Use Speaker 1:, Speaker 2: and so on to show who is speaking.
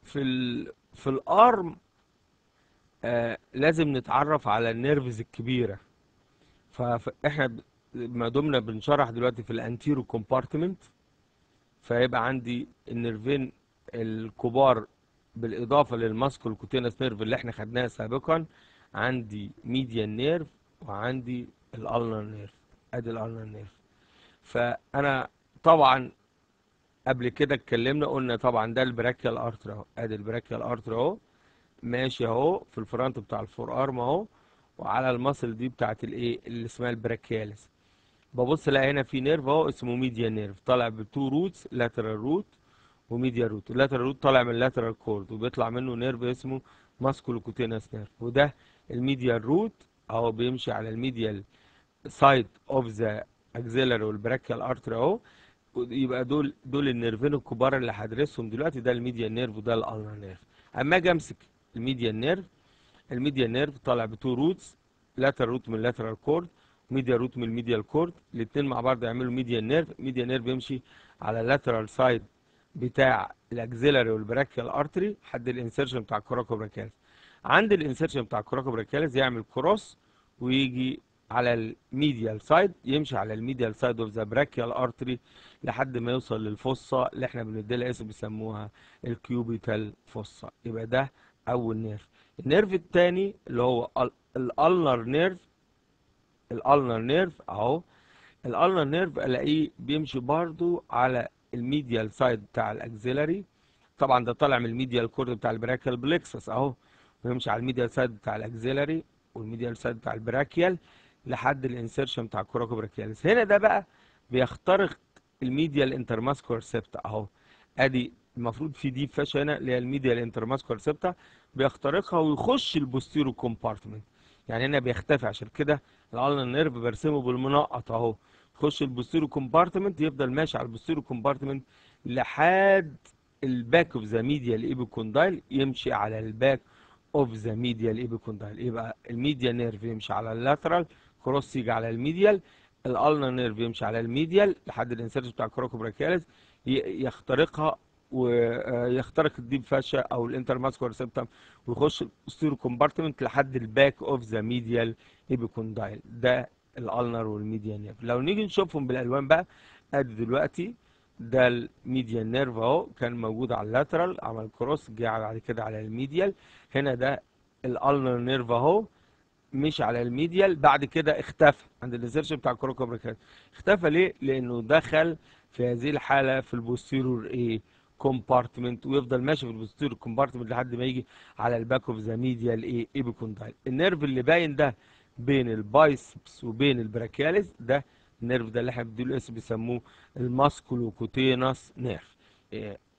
Speaker 1: في ال في الارم آه لازم نتعرف على النيرفز الكبيره فاحنا ب- ما دمنا بنشرح دلوقتي في الانتيرو كومبارتمنت فيبقى عندي النيرفين الكبار بالاضافه للماسكول كوتينس نيرف اللي احنا خدناها سابقا عندي ميديان نيرف وعندي الالنر نيرف ادي الالنر نيرف فانا طبعا قبل كده اتكلمنا قلنا طبعا ده البراكيال ارتر اهو ادي البراكيال ارتر اهو ماشي اهو في الفرونت بتاع الفور ارم اهو وعلى المصل دي بتاعت الايه اللي اسمها البراكيالس ببص الاقي هنا في نيرف اهو اسمه ميديا نيرف طالع بتو روتس لاترال روت وميديا روت اللاترال روت طالع من اللاترال كورد وبيطلع منه نيرف اسمه ماسكولوكوتينس نيرف وده الميديا روت اهو بيمشي على الميديال سايد اوف ذا اكزيلاري والبراكيال ارتري اهو يبقى دول دول النيرفين الكبار اللي هدرسهم دلوقتي ده الميديا نيرف وده الالنر نيرف اما اجي امسك الميديا نيرف الميديا نيرف طالع بتو روتس لاترال روت من اللاترال كورد ميديا روت من الميديال كورد الاثنين مع بعض يعملوا ميديا نيرف ميديا نيرف يمشي على اللاترال سايد بتاع الاكزيلاري والبراكيال ارتري لحد الانسيرشن بتاع الكوراكو براكيالس عند الانسيرشن بتاع الكوراكو براكيالس يعمل كروس ويجي على الميديال سايد يمشي على الميديال سايد اوف ذا براكيال ارتري لحد ما يوصل للفصه اللي احنا بندي لها اسم بيسموها الكيوبيتال فصه يبقى ده اول نيرف النيرف الثاني اللي هو الالنر نيرف الالنر نيرف اهو الالنر نيرف الاقيه بيمشي برضو على الميديال سايد بتاع الاكزيلاري طبعا ده طالع من الميديال كورد بتاع البراكيال بليكسس اهو ويمشي على الميديال سايد بتاع الاكزيلاري والميديال سايد بتاع البراكيال لحد الانسيرشن بتاع الكوراكو براكيالس هنا ده بقى بيخترق الميديال انترماسكولار سيبتا اهو ادي المفروض في دي فاشة هنا اللي هي الميديال انترماسكولار سيبتا بيخترقها ويخش البوستيرو كومبارتمنت يعني هنا بيختفي عشان كده الالنر نيرف برسمه بالمنقط اهو يخش البوستيرو كومبارتمنت يفضل ماشي على البوستيرو كومبارتمنت لحد الباك اوف ذا ميديال ايبيكوندايل يمشي على الباك اوف ذا ميديال ايبيكوندايل يبقى الميديا نيرف يمشي على اللاترال كروس يجي على الميديال الالنر نيرف يمشي على الميديال لحد الانسيرشن بتاع الكروكو براكيالس يخترقها ويخترق الديب فاشا او الانترماسكولار سيبتم ويخش الستيرو كومبارتمنت لحد الباك اوف ذا ميديال ايبيكوندايل ده الالنر والميديا نيرف لو نيجي نشوفهم بالالوان بقى ادي دلوقتي ده الميديا نيرف اهو كان موجود على اللاترال عمل كروس جه بعد كده على الميديال هنا ده الالنر نيرف اهو مش على الميديال بعد كده اختفى عند الانسيرشن بتاع الكروكو براكيال اختفى ليه لانه دخل في هذه الحاله في البوستيرور ايه كومبارتمنت ويفضل ماشي في البوستيرور كومبارتمنت لحد ما يجي على الباك اوف ذا ميديال ايه ايبيكوندايل النيرف اللي باين ده بين البايسبس وبين البراكياليس ده النيرف ده اللي احنا بنديله اسم بيسموه الماسكولوكوتينس نيرف إيه